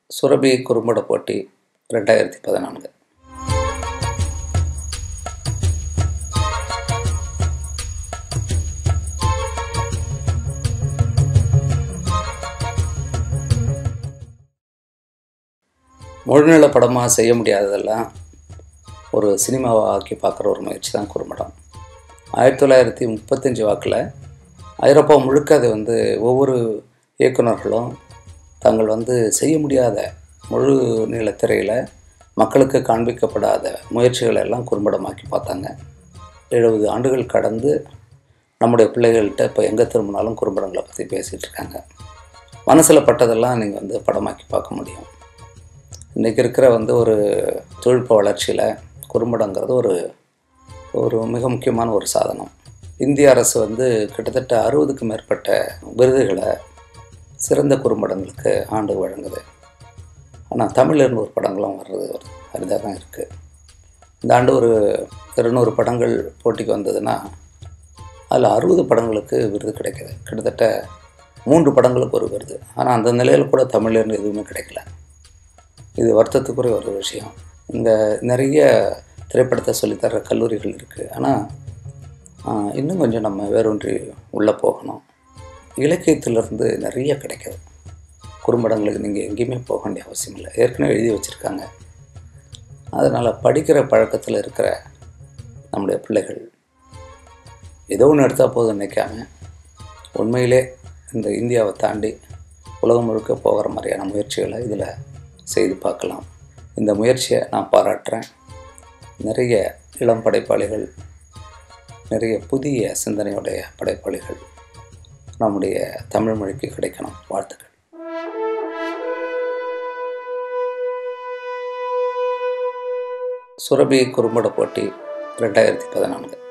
சுரபி குறும்பட போட்டி ரெண்டாயிரத்தி பதினான்கு முழுநில படமாக செய்ய முடியாததெல்லாம் ஒரு சினிமாவை ஆக்கி பார்க்குற ஒரு முயற்சி தான் குறும்படம் ஆயிரத்தி தொள்ளாயிரத்தி முப்பத்தஞ்சு வாக்கில் ஐரோப்பா முழுக்க அது வந்து ஒவ்வொரு இயக்குனர்களும் தாங்கள் வந்து செய்ய முடியாத முழு நீள திரையில் மக்களுக்கு காண்பிக்கப்படாத முயற்சிகளை எல்லாம் குறும்படமாக்கி பார்த்தாங்க எழுபது ஆண்டுகள் கடந்து நம்முடைய பிள்ளைகள்கிட்ட இப்போ எங்கே திரும்பினாலும் குறும்படங்களை பற்றி பேசிகிட்டு இருக்காங்க மனசில் பட்டதெல்லாம் நீங்கள் வந்து படமாக்கி பார்க்க முடியும் இன்றைக்கி இருக்கிற வந்து ஒரு தொழில்நுட்ப வளர்ச்சியில் குறும்படங்கிறது ஒரு ஒரு மிக முக்கியமான ஒரு சாதனம் இந்திய அரசு வந்து கிட்டத்தட்ட அறுபதுக்கு மேற்பட்ட விருதுகளை சிறந்த குறும்படங்களுக்கு ஆண்டு வழங்குது ஆனால் தமிழ்லேருந்து ஒரு படங்களும் வர்றது ஒரு அரிதாக தான் இருக்குது இந்த ஆண்டு ஒரு இருநூறு படங்கள் போட்டிக்கு வந்ததுன்னா அதில் அறுபது படங்களுக்கு விருது கிடைக்கிது கிட்டத்தட்ட மூன்று படங்களுக்கு ஒரு விருது ஆனால் அந்த நிலையில் கூட தமிழ்லேருந்து எதுவுமே கிடைக்கல இது வருத்தத்துக்குரிய ஒரு விஷயம் இந்த நிறைய திரைப்படத்தை சொல்லித்தர கல்லூரிகள் இருக்குது ஆனால் இன்னும் கொஞ்சம் நம்ம வேரூன்றி உள்ளே போகணும் இலக்கியத்திலிருந்து நிறைய கிடைக்கிது குறும்படங்களுக்கு நீங்கள் எங்கேயுமே போக வேண்டிய அவசியம் இல்லை ஏற்கனவே எழுதி வச்சுருக்காங்க அதனால் படிக்கிற பழக்கத்தில் இருக்கிற நம்முடைய பிள்ளைகள் ஏதோ ஒன்று எடுத்தால் போதும் நினைக்காம உண்மையிலே இந்த இந்தியாவை தாண்டி உலகம் முழுக்க போகிற மாதிரியான முயற்சிகளை இதில் செய்து பார்க்கலாம் இந்த முயற்சியை நான் பாராட்டுறேன் நிறைய இளம் படைப்பாளிகள் நிறைய புதிய சிந்தனையுடைய படைப்பாளிகள் நம்முடைய தமிழ் மொழிக்கு கிடைக்கணும் வாழ்த்துக்கள் சுரபி குறும்பட போட்டி ரெண்டாயிரத்தி பதினான்கு